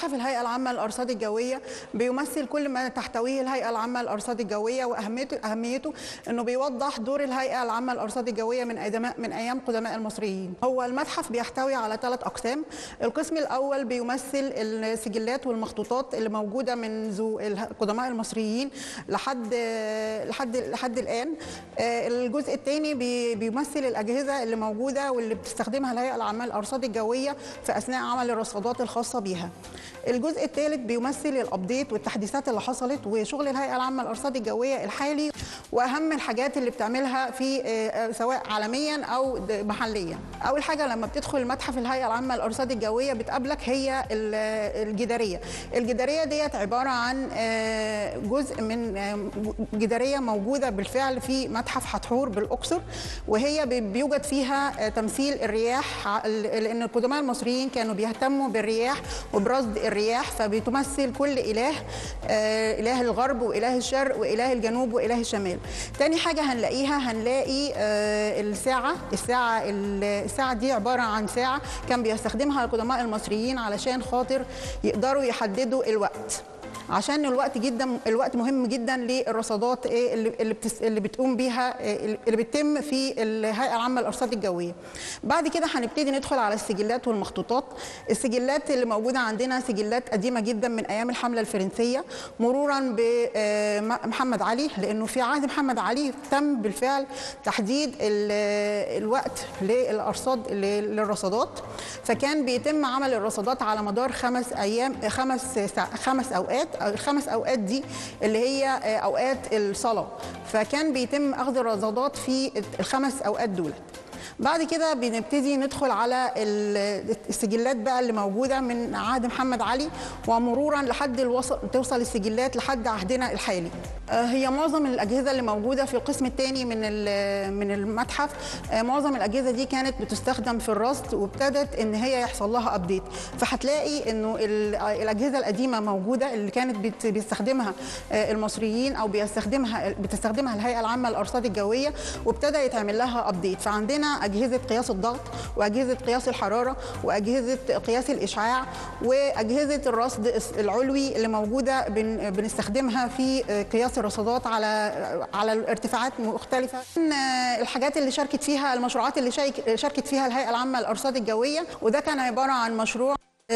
متحف الهيئة العامة للأرصاد الجوية بيمثل كل ما تحتويه الهيئة العامة للأرصاد الجوية وأهميته أهميته إنه بيوضح دور الهيئة العامة للأرصاد الجوية من أيام من أيام قدماء المصريين. هو المتحف بيحتوي على ثلاث أقسام، القسم الأول بيمثل السجلات والمخطوطات اللي موجودة منذ قدماء المصريين لحد لحد لحد الآن. الجزء الثاني بيمثل الأجهزة اللي موجودة واللي بتستخدمها الهيئة العامة للأرصاد الجوية في أثناء عمل الرصادات الخاصة بيها. الجزء الثالث بيمثل الابديت والتحديثات اللي حصلت وشغل الهيئه العامه للارصاد الجويه الحالي واهم الحاجات اللي بتعملها في سواء عالميا او محليا. اول حاجه لما بتدخل متحف الهيئه العامه للارصاد الجويه بتقابلك هي الجداريه. الجداريه ديت عباره عن جزء من جداريه موجوده بالفعل في متحف حتحور بالاقصر وهي بيوجد فيها تمثيل الرياح لان القدماء المصريين كانوا بيهتموا بالرياح وبرصد الرياح فبتمثل كل اله آه اله الغرب واله الشرق واله الجنوب واله الشمال تاني حاجه هنلاقيها هنلاقي آه الساعه الساعه الساعه دي عباره عن ساعه كان بيستخدمها القدماء المصريين علشان خاطر يقدروا يحددوا الوقت عشان الوقت جدا الوقت مهم جدا للرصادات اللي اللي, بتس اللي بتقوم بيها اللي بتتم في الهيئه العامه للارصاد الجويه. بعد كده هنبتدي ندخل على السجلات والمخطوطات. السجلات اللي موجوده عندنا سجلات قديمه جدا من ايام الحمله الفرنسيه مرورا بمحمد علي لانه في عهد محمد علي تم بالفعل تحديد الوقت للارصاد للرصادات فكان بيتم عمل الرصادات على مدار خمس ايام خمس خمس اوقات الخمس اوقات دي اللي هي اوقات الصلاه فكان بيتم اخذ الرصادات في الخمس اوقات دول بعد كده بنبتدي ندخل على السجلات بقى اللي موجوده من عهد محمد علي ومرورا لحد الوصل توصل السجلات لحد عهدنا الحالي. هي معظم الاجهزه اللي موجوده في القسم الثاني من من المتحف معظم الاجهزه دي كانت بتستخدم في الرصد وابتدت ان هي يحصل لها ابديت فهتلاقي انه الاجهزه القديمه موجوده اللي كانت بيستخدمها المصريين او بيستخدمها بتستخدمها الهيئه العامه للارصاد الجويه وابتدى يتعمل لها ابديت فعندنا اجهزه قياس الضغط واجهزه قياس الحراره واجهزه قياس الاشعاع واجهزه الرصد العلوي اللي موجوده بنستخدمها في قياس الرصادات على على ارتفاعات مختلفه الحاجات اللي شاركت فيها المشروعات اللي شاركت فيها الهيئه العامه للارصاد الجويه وده كان عباره عن مشروع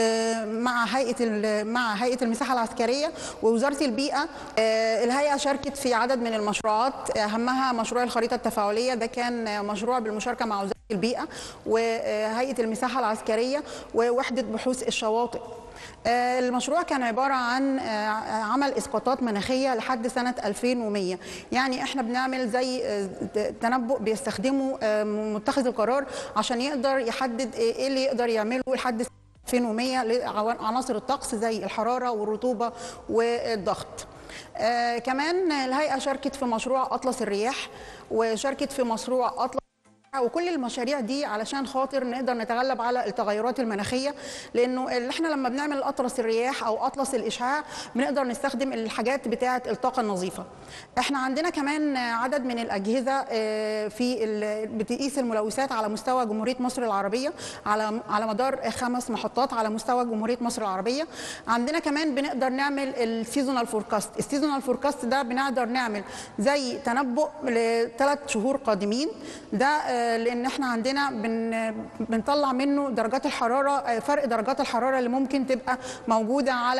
مع هيئه مع هيئه المساحه العسكريه ووزاره البيئه الهيئه شاركت في عدد من المشروعات اهمها مشروع الخريطه التفاعليه ده كان مشروع بالمشاركه مع وزاره البيئه وهيئه المساحه العسكريه ووحده بحوث الشواطئ المشروع كان عبارة عن عمل إسقاطات مناخية لحد سنة 2100 يعني إحنا بنعمل زي تنبؤ بيستخدمه متخذ القرار عشان يقدر يحدد إيه اللي يقدر يعمله لحد 2100 لعناصر الطقس زي الحرارة والرطوبة والضغط آه كمان الهيئة شاركت في مشروع أطلس الرياح وشاركت في مشروع أطلس وكل المشاريع دي علشان خاطر نقدر نتغلب على التغيرات المناخيه لانه اللي احنا لما بنعمل اطلس الرياح او اطلس الاشعاع بنقدر نستخدم الحاجات بتاعه الطاقه النظيفه. احنا عندنا كمان عدد من الاجهزه في بتقيس الملوثات على مستوى جمهوريه مصر العربيه على على مدار خمس محطات على مستوى جمهوريه مصر العربيه. عندنا كمان بنقدر نعمل السيزونال فوركاست، السيزونال فوركاست ده بنقدر نعمل زي تنبؤ لثلاث شهور قادمين ده لان احنا عندنا بن بنطلع منه درجات الحراره فرق درجات الحراره اللي ممكن تبقى موجوده على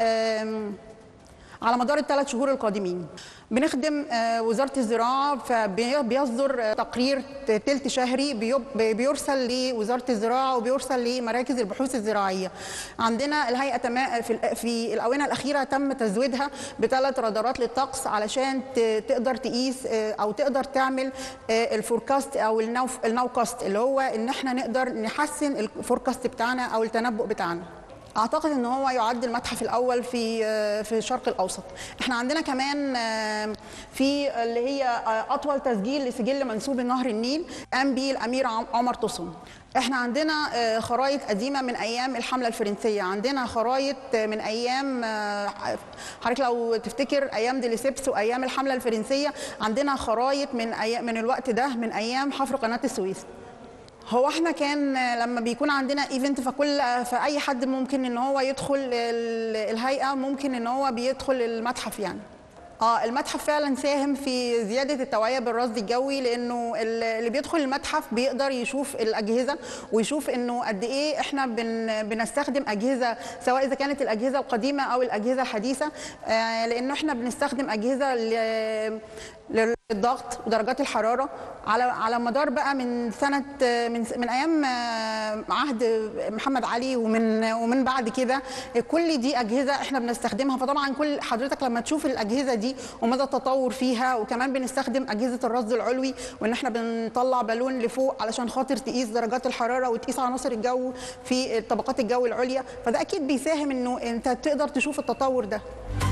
على مدار الثلاث شهور القادمين بنخدم وزاره الزراعه فبيصدر تقرير تلت شهري بيرسل لوزاره الزراعه وبيرسل لمراكز البحوث الزراعيه عندنا الهيئه في في الاونه الاخيره تم تزويدها بثلاث رادارات للطقس علشان تقدر تقيس او تقدر تعمل الفوركاست او النوكاست اللي هو ان احنا نقدر نحسن الفوركاست بتاعنا او التنبؤ بتاعنا اعتقد ان هو يعد المتحف الاول في في الشرق الاوسط احنا عندنا كمان في اللي هي اطول تسجيل لسجل منسوب نهر النيل قام به الامير عمر طسم احنا عندنا خرايط قديمه من ايام الحمله الفرنسيه عندنا خرايط من ايام حضرتك لو تفتكر ايام ديليسيبس وايام الحمله الفرنسيه عندنا خرايط من أيام من الوقت ده من ايام حفر قناه السويس هو احنا كان لما بيكون عندنا ايفنت فكل فاي حد ممكن ان هو يدخل ال- الهيئه ممكن ان هو بيدخل المتحف يعني اه المتحف فعلا ساهم في زياده التوعيه بالرصد الجوي لانه ال- اللي بيدخل المتحف بيقدر يشوف الاجهزه ويشوف انه قد ايه احنا بن بنستخدم اجهزه سواء اذا كانت الاجهزه القديمه او الاجهزه الحديثه آه لانه احنا بنستخدم اجهزه ل- للضغط ودرجات الحراره على على مدار بقى من سنه من من ايام آه، عهد محمد علي ومن ومن بعد كده كل دي اجهزه احنا بنستخدمها فطبعا كل حضرتك لما تشوف الاجهزه دي ومدى التطور فيها وكمان بنستخدم اجهزه الرصد العلوي وان احنا بنطلع بالون لفوق علشان خاطر تقيس درجات الحراره وتقيس عناصر الجو في طبقات الجو العليا فده اكيد بيساهم انه انت تقدر تشوف التطور ده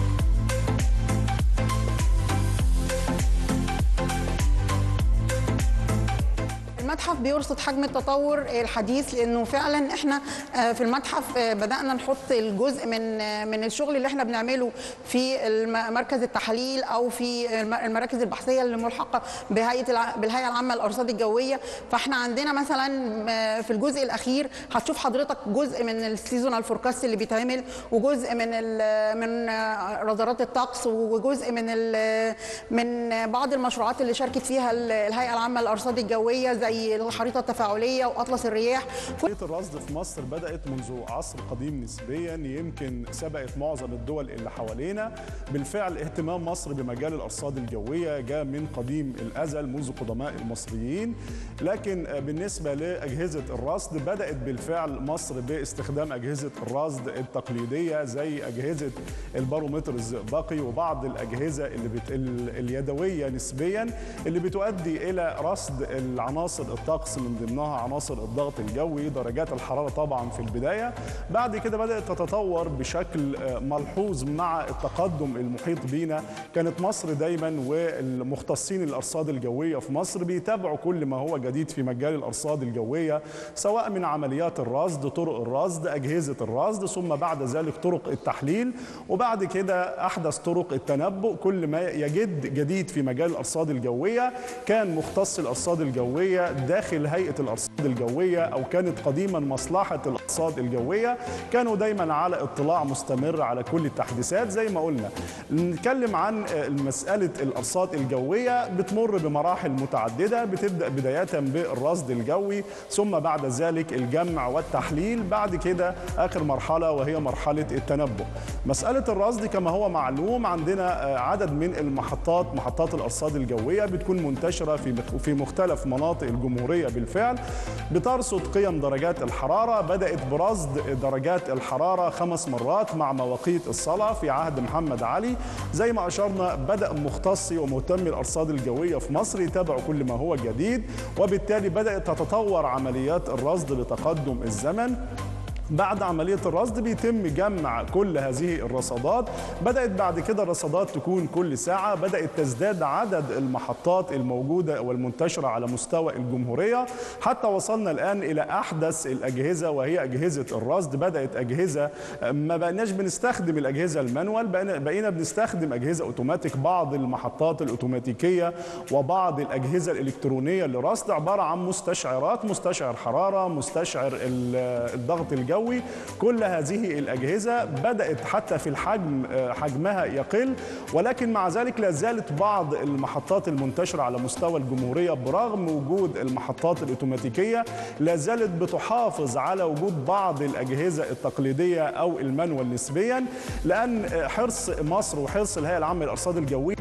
المتحف بيرصد حجم التطور الحديث لانه فعلا احنا آه، في المتحف آه، بدانا نحط الجزء من آه، من الشغل اللي احنا بنعمله في الم- مركز التحاليل او في الم- المراكز البحثيه اللي ملحقه بهيئه الع- بالهيئه العامه للارصاد الجويه فاحنا عندنا مثلا آه، في الجزء الاخير هتشوف حضرتك جزء من السيزونال فوركاست اللي بيتعمل وجزء من ال- من آه، رادارات الطقس وجزء من ال- من بعض المشروعات اللي شاركت فيها ال- الهيئه العامه للارصاد الجويه زي الخريطه التفاعليه واطلس الرياح عملية الرصد في مصر بدأت منذ عصر قديم نسبيا يمكن سبقت معظم الدول اللي حوالينا بالفعل اهتمام مصر بمجال الأرصاد الجوية جاء من قديم الأزل منذ قدماء المصريين لكن بالنسبة لأجهزة الرصد بدأت بالفعل مصر باستخدام أجهزة الرصد التقليدية زي أجهزة البارومتر الزئبقي وبعض الأجهزة اللي بت... ال- اليدوية نسبيا اللي بتؤدي إلى رصد العناصر الطقس من ضمنها عناصر الضغط الجوي درجات الحرارة طبعا في البداية بعد كده بدأت تتطور بشكل آه، ملحوظ مع التقدم المحيط بينا كانت مصر دايما والمختصين الأرصاد الجوية في مصر بيتابعوا كل ما هو جديد في مجال الأرصاد الجوية سواء من عمليات الرصد طرق الرصد أجهزة الرصد ثم بعد ذلك طرق التحليل وبعد كده أحدث طرق التنبؤ كل ما يجد جديد في مجال الأرصاد الجوية كان مختص الأرصاد الجوية داخل هيئة الأرصاد الجوية أو كانت قديما مصلحة الأرصاد الجوية كانوا دايما على اطلاع مستمر على كل التحديثات زي ما قلنا نتكلم عن آه، مسألة الأرصاد الجوية بتمر بمراحل متعددة بتبدأ بداية بالرصد الجوي ثم بعد ذلك الجمع والتحليل بعد كده آخر مرحلة وهي مرحلة التنبؤ مسألة الرصد كما هو معلوم عندنا آه، عدد من المحطات محطات الأرصاد الجوية بتكون منتشرة في مخ- في مختلف مناطق الجمهورية بالفعل بترصد قيم درجات الحرارة بدأت برصد درجات الحرارة خمس مرات مع مواقيت الصلاة في عهد محمد علي زي ما أشرنا بدأ مختصي ومهتمي الأرصاد الجوية في مصر يتابعوا كل ما هو جديد وبالتالي بدأت تتطور عمليات الرصد لتقدم الزمن بعد عملية الرصد بيتم جمع كل هذه الرصادات بدأت بعد كده الرصادات تكون كل ساعة بدأت تزداد عدد المحطات الموجودة والمنتشرة على مستوى الجمهورية حتى وصلنا الآن إلى أحدث الأجهزة وهي أجهزة الرصد بدأت أجهزة ما بقيناش بنستخدم الأجهزة المانوال بقينا بقينا بنستخدم أجهزة أوتوماتيك بعض المحطات الأوتوماتيكية وبعض الأجهزة الإلكترونية للرصد عبارة عن مستشعرات مستشعر حرارة مستشعر ال- الضغط الجوي كل هذه الأجهزة بدأت حتى في الحجم آه، حجمها يقل ولكن مع ذلك لا زالت بعض المحطات المنتشرة على مستوى الجمهورية برغم وجود المحطات الأوتوماتيكية لا زالت بتحافظ على وجود بعض الأجهزة التقليدية أو المانوال نسبيا لأن آه، حرص مصر وحرص الهيئة العامة للأرصاد الجوية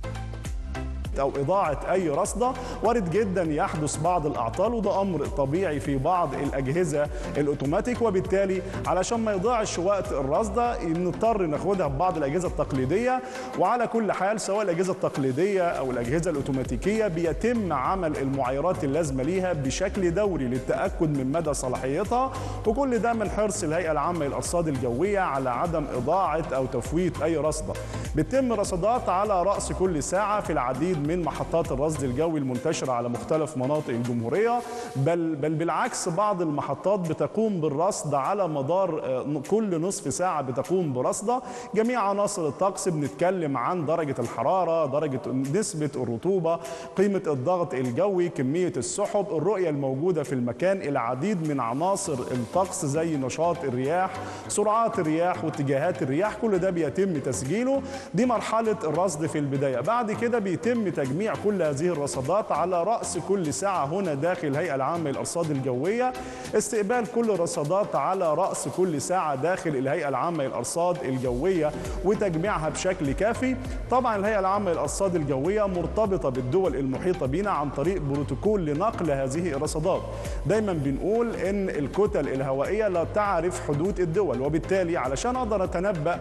او اضاعه اي رصده وارد جدا يحدث بعض الاعطال وده امر طبيعي في بعض الاجهزه الاوتوماتيك وبالتالي علشان ما يضيعش وقت الرصده نضطر ناخدها ببعض الاجهزه التقليديه وعلى كل حال سواء الاجهزه التقليديه او الاجهزه الاوتوماتيكيه بيتم عمل المعايرات اللازمه ليها بشكل دوري للتاكد من مدى صلاحيتها وكل ده من حرص الهيئه العامه للارصاد الجويه على عدم اضاعه او تفويت اي رصده بتتم رصادات على رأس كل ساعة في العديد من محطات الرصد الجوي المنتشرة على مختلف مناطق الجمهورية بل, بل بالعكس بعض المحطات بتقوم بالرصد على مدار كل نصف ساعة بتقوم برصدة جميع عناصر الطقس بنتكلم عن درجة الحرارة درجة نسبة الرطوبة قيمة الضغط الجوي كمية السحب الرؤية الموجودة في المكان العديد من عناصر الطقس زي نشاط الرياح سرعات الرياح واتجاهات الرياح كل ده بيتم تسجيله دي مرحلة الرصد في البداية بعد كده بيتم تجميع كل هذه الرصادات على رأس كل ساعة هنا داخل الهيئة العامة للأرصاد الجوية استقبال كل الرصادات على رأس كل ساعة داخل الهيئة العامة للأرصاد الجوية وتجميعها بشكل كافي طبعا الهيئة العامة للأرصاد الجوية مرتبطة بالدول المحيطة بنا عن طريق بروتوكول لنقل هذه الرصادات دايما بنقول ان الكتل الهوائية لا تعرف حدود الدول وبالتالي علشان اقدر اتنبأ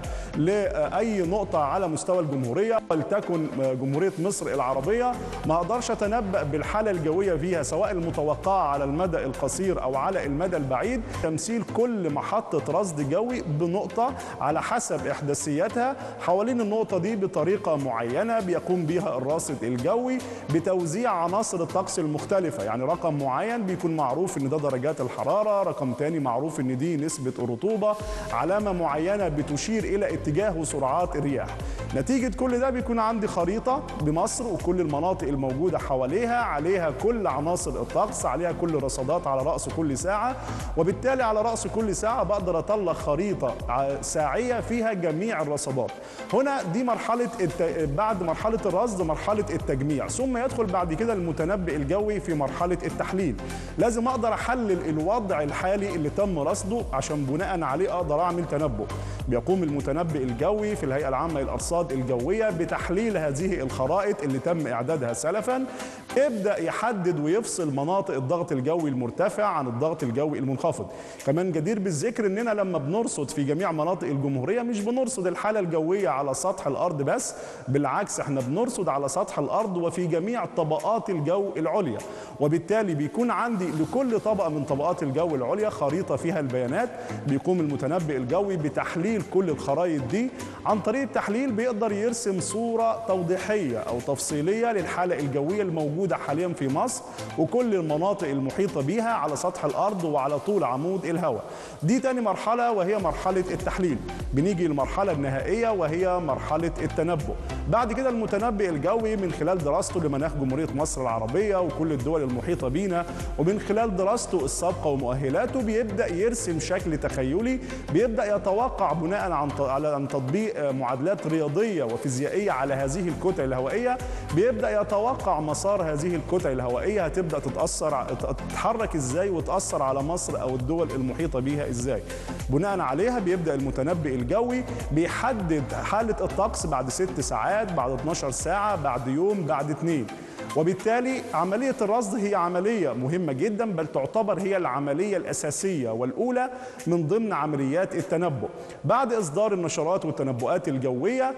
لأي نقطة على مستوى الجمهورية ولتكن جمهورية مصر العربية ما اقدرش اتنبأ بالحالة الجوية فيها سواء المتوقعة على المدى القصير او على المدى البعيد تمثيل كل محطة رصد جوي بنقطة على حسب احداثياتها حوالين النقطة دي بطريقة معينة بيقوم بها الراصد الجوي بتوزيع عناصر الطقس المختلفة يعني رقم معين بيكون معروف ان ده درجات الحرارة رقم تاني معروف ان دي نسبة الرطوبة علامة معينة بتشير الى اتجاه وسرعات الرياح نتيجة كل ده بيكون عندي خريطة بمصر وكل المناطق الموجودة حواليها عليها كل عناصر الطقس عليها كل رصادات على رأس كل ساعة وبالتالي على رأس كل ساعة بقدر أطلع خريطة ساعية فيها جميع الرصادات هنا دي مرحلة الت... بعد مرحلة الرصد مرحلة التجميع ثم يدخل بعد كده المتنبئ الجوي في مرحلة التحليل لازم أقدر أحلل الوضع الحالي اللي تم رصده عشان بناء عليه أقدر أعمل تنبؤ بيقوم المتنبئ الجوي في الهيئة العامة للأرصاد الجوية بتحليل هذه الخرائط اللي تم إعدادها سلفا يبدأ يحدد ويفصل مناطق الضغط الجوي المرتفع عن الضغط الجوي المنخفض كمان جدير بالذكر اننا لما بنرصد في جميع مناطق الجمهوريه مش بنرصد الحاله الجويه على سطح الارض بس بالعكس احنا بنرصد على سطح الارض وفي جميع طبقات الجو العليا وبالتالي بيكون عندي لكل طبقه من طبقات الجو العليا خريطه فيها البيانات بيقوم المتنبئ الجوي بتحليل كل الخرائط دي عن طريق التحليل بيقدر يرسم صوره توضيحيه او تفصيليه للحاله الجويه الموجوده حاليا في مصر وكل المناطق المحيطه بيها على سطح الارض وعلى طول عمود الهواء دي تاني مرحله وهي مرحله التحليل بنيجي للمرحله النهائيه وهي مرحله التنبؤ بعد كده المتنبئ الجوي من خلال دراسته لمناخ جمهوريه مصر العربيه وكل الدول المحيطه بينا ومن خلال دراسته السابقه ومؤهلاته بيبدا يرسم شكل تخيلي بيبدا يتوقع بناء عن على تطبيق معادلات رياضيه وفيزيائيه على هذه الكتل الهوائيه بيبدا يتوقع مسار هذه الكتل الهوائيه هتبدا تتاثر تتحرك ازاي وتاثر على مصر او الدول المحيطه بيها ازاي بناء عليها بيبدا المتنبئ الجوي بيحدد حاله الطقس بعد ست ساعات بعد 12 ساعه بعد يوم بعد اثنين وبالتالي عملية الرصد هي عملية مهمة جدا بل تعتبر هي العملية الأساسية والأولى من ضمن عمليات التنبؤ بعد إصدار النشرات والتنبؤات الجوية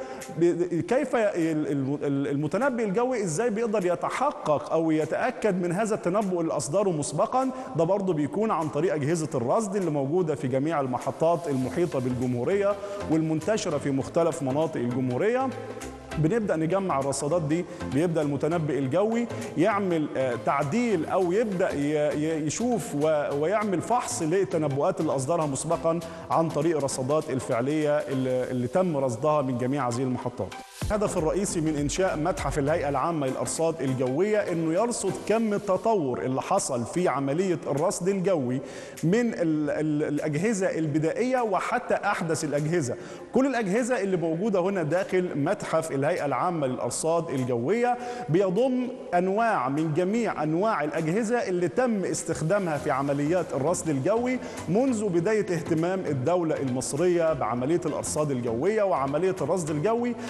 كيف المتنبئ الجوي إزاي بيقدر يتحقق أو يتأكد من هذا التنبؤ اللي أصدره مسبقا ده برضه بيكون عن طريق أجهزة الرصد اللي موجودة في جميع المحطات المحيطة بالجمهورية والمنتشرة في مختلف مناطق الجمهورية بنبدا نجمع الرصادات دي بيبدا المتنبئ الجوي يعمل تعديل او يبدا يشوف ويعمل فحص للتنبؤات اللي اصدرها مسبقا عن طريق الرصادات الفعليه اللي تم رصدها من جميع هذه المحطات الهدف الرئيسي من انشاء متحف الهيئه العامه للارصاد الجويه انه يرصد كم التطور اللي حصل في عمليه الرصد الجوي من ال ال الاجهزه البدائيه وحتى احدث الاجهزه كل الاجهزه اللي موجوده هنا داخل متحف الهيئه العامه للارصاد الجويه بيضم انواع من جميع انواع الاجهزه اللي تم استخدامها في عمليات الرصد الجوي منذ بدايه اهتمام الدوله المصريه بعمليه الارصاد الجويه وعمليه الرصد الجوي حتى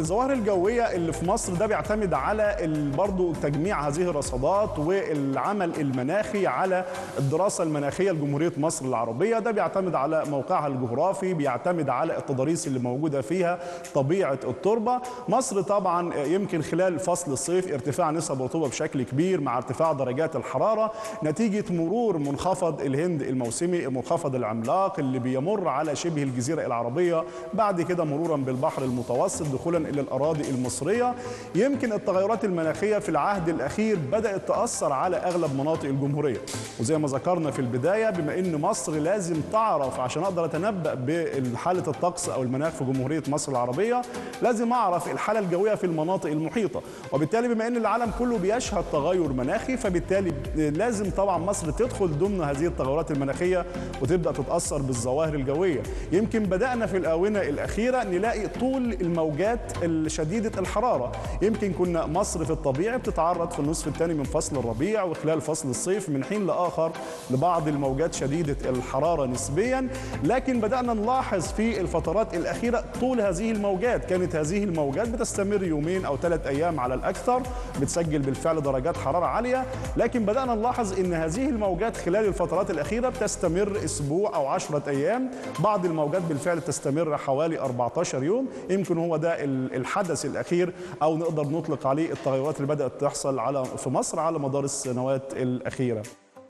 الظواهر الجويه اللي في مصر ده بيعتمد على برضه تجميع هذه الرصادات والعمل المناخي على الدراسه المناخيه لجمهوريه مصر العربيه ده بيعتمد على موقعها الجغرافي بيعتمد على التضاريس اللي موجوده فيها طبيعه التربه مصر طبعا يمكن خلال فصل الصيف ارتفاع نسب الرطوبه بشكل كبير مع ارتفاع درجات الحراره نتيجه مرور منخفض الهند الموسمي المنخفض العملاق اللي بيمر على شبه الجزيره العربيه بعد كده مرورا بالبحر المتوسط دخولا الى الاراضي المصريه يمكن التغيرات المناخيه في العهد الاخير بدات تاثر على اغلب مناطق الجمهوريه وزي ما ذكرنا في البدايه بما ان مصر لازم تعرف عشان اقدر اتنبا بحاله الطقس او المناخ في جمهوريه مصر العربيه لازم اعرف الحاله الجويه في المناطق المحيطه وبالتالي بما ان العالم كله بيشهد تغير مناخي فبالتالي لازم طبعا مصر تدخل ضمن هذه التغيرات المناخيه وتبدا تتاثر بالظواهر الجويه يمكن بدانا في الاونه الاخيره نلاقي طول الموجات شديده الحراره يمكن كنا مصر في الطبيعي بتتعرض في النصف الثاني من فصل الربيع وخلال فصل الصيف من حين لاخر لبعض الموجات شديده الحراره نسبيا لكن بدانا نلاحظ في الفترات الاخيره طول هذه الموجات كانت هذه الموجات بتستمر يومين او ثلاث ايام على الاكثر بتسجل بالفعل درجات حراره عاليه لكن بدانا نلاحظ ان هذه الموجات خلال الفترات الاخيره بتستمر اسبوع او 10 ايام بعض الموجات بالفعل تستمر حوالي 14 يوم يمكن هو ده الحدث الاخير او نقدر نطلق عليه التغيرات اللي بدات تحصل على في مصر على مدار السنوات الاخيره